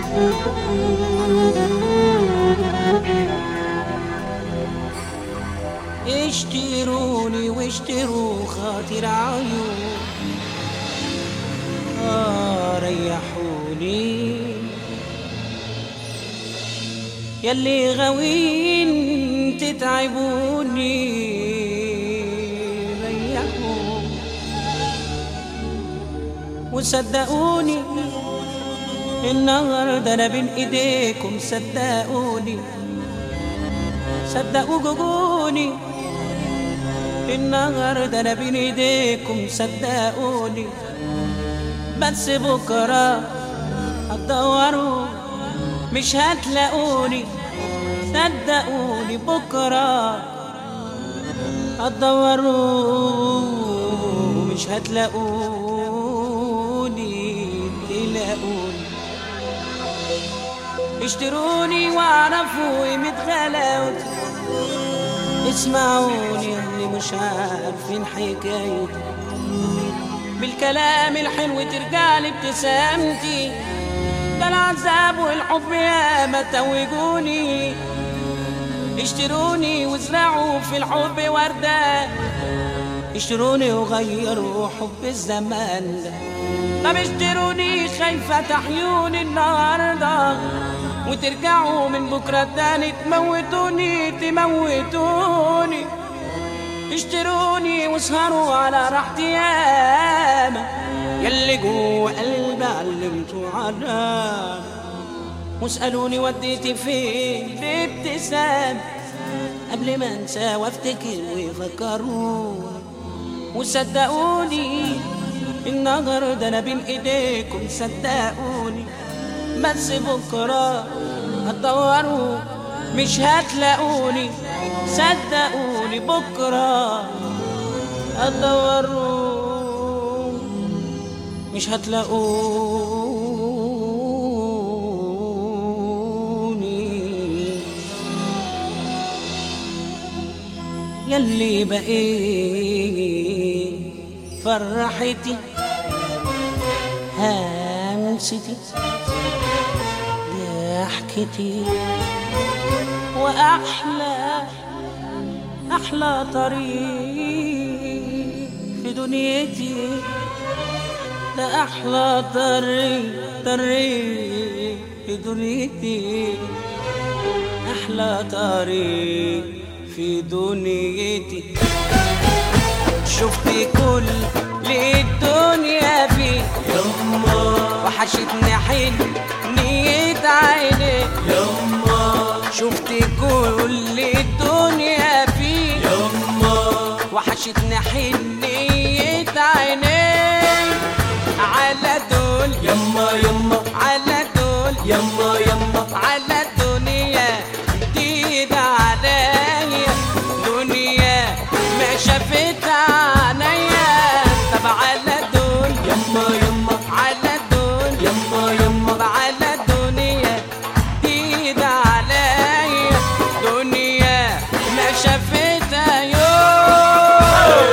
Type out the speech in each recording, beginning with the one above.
اشتروني واشتروا خاطر عيون آه ريحوني يلي غاوين تتعبوني ريحوني وصدقوني النهارده انا بين ايديكم صدقوني صدقوا جوجوني النهارده انا بين ايديكم صدقوني بس بكره هتدوروا مش هتلاقوني صدقوني بكره هتدوروا مش هتلاقوني تلاقوني اشتروني واعرفوا قيمة غلاوتي اسمعوني اللي مش عارفين حكايتي بالكلام الحلو ترجع لي ابتسامتي ده العذاب والحب ياما توجوني اشتروني وازرعوا في الحب وردة اشتروني وغيروا حب الزمان ده طب اشتروني خايفة تحيوني النهاردة وترجعوا من بكرة تاني تموتوني تموتوني اشتروني واسهروا على راحتي ياما يلي جوه قلبي علمتوا علام واسألوني وديتي فين بابتسام قبل ما انسى وافتكر ويفكروني وصدقوني النهارده انا بين ايديكم صدقوني بس بكره هتدوروا مش هتلاقوني صدقوني بكره هتدوروا مش هتلاقوني يلي بقيت فرحتي همستي ضحكتي وأحلى أحلى طريق في دنيتي ده أحلى طريق طريق في دنيتي أحلى طريق في دنيتي شفت كل الدنيا فيه يما وحشتني حين نية عيني يما شفت كل الدنيا فيه يما وحشتني حنية عيني على دول يما يما على دول يما يما على الدنيا جديدة عليا دنيا ما شافتها عينيا طب على دول يما يما على دول يما يما طب على الدنيا جديدة عليا دنيا ما شافتها يوم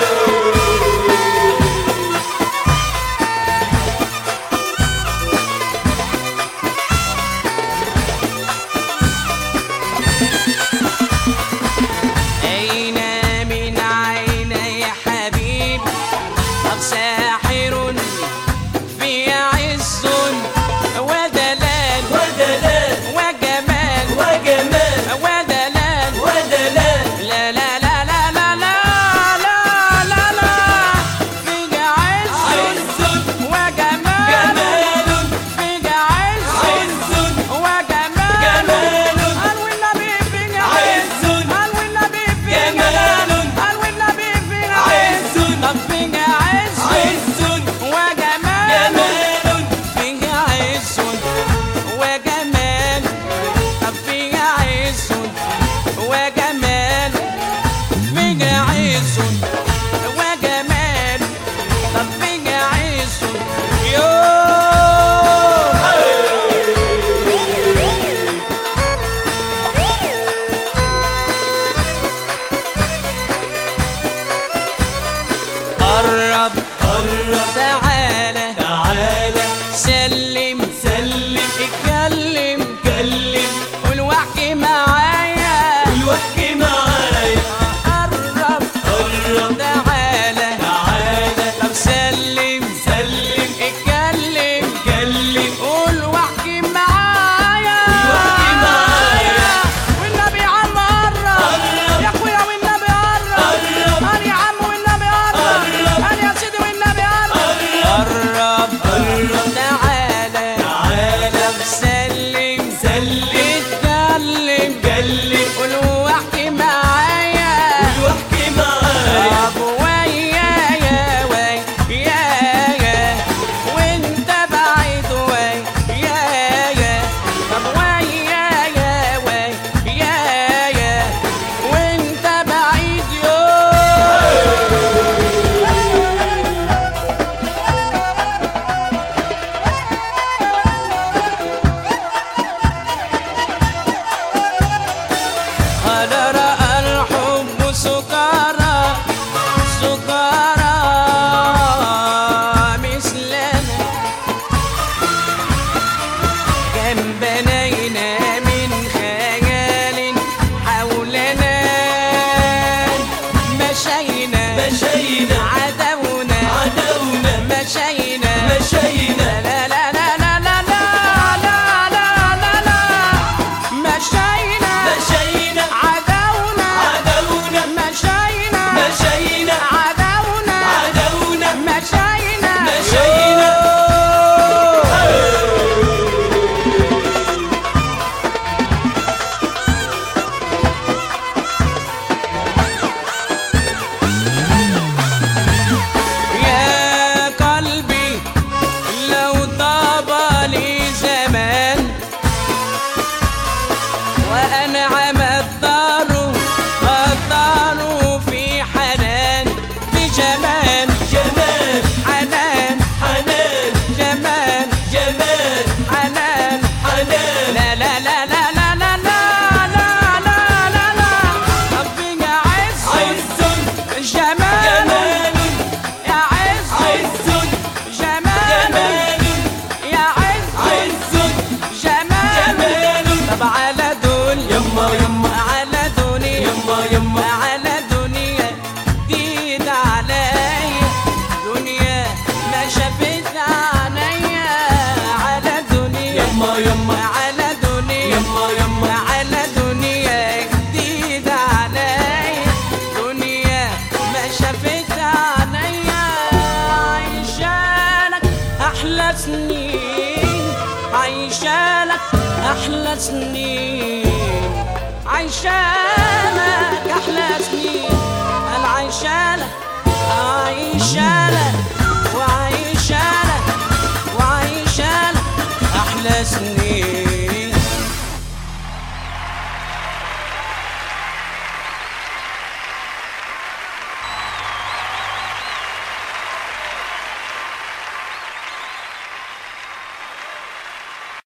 أين من عيني حبيب أو ساحر في عز ودلال ودلال وجمال وجمال ودلال ودلال لا لا لا لا لا لا لا لا لا في عز عز وجمال جمال في عز عز وجمال جمال قال والنبي في عز قال والنبي في جمال قال والنبي في عز طب في عز عز وجمال جمال في عز وجمال طب في عز وجمال في عز وجمال طب في عز يوم قرب قرب تعالى تعالى سلم سلم اتكلم شافت عينيا عايشالك احلى سنين عايشالك احلى سنين عايشالك احلى سنين انا عايشالك عايشالك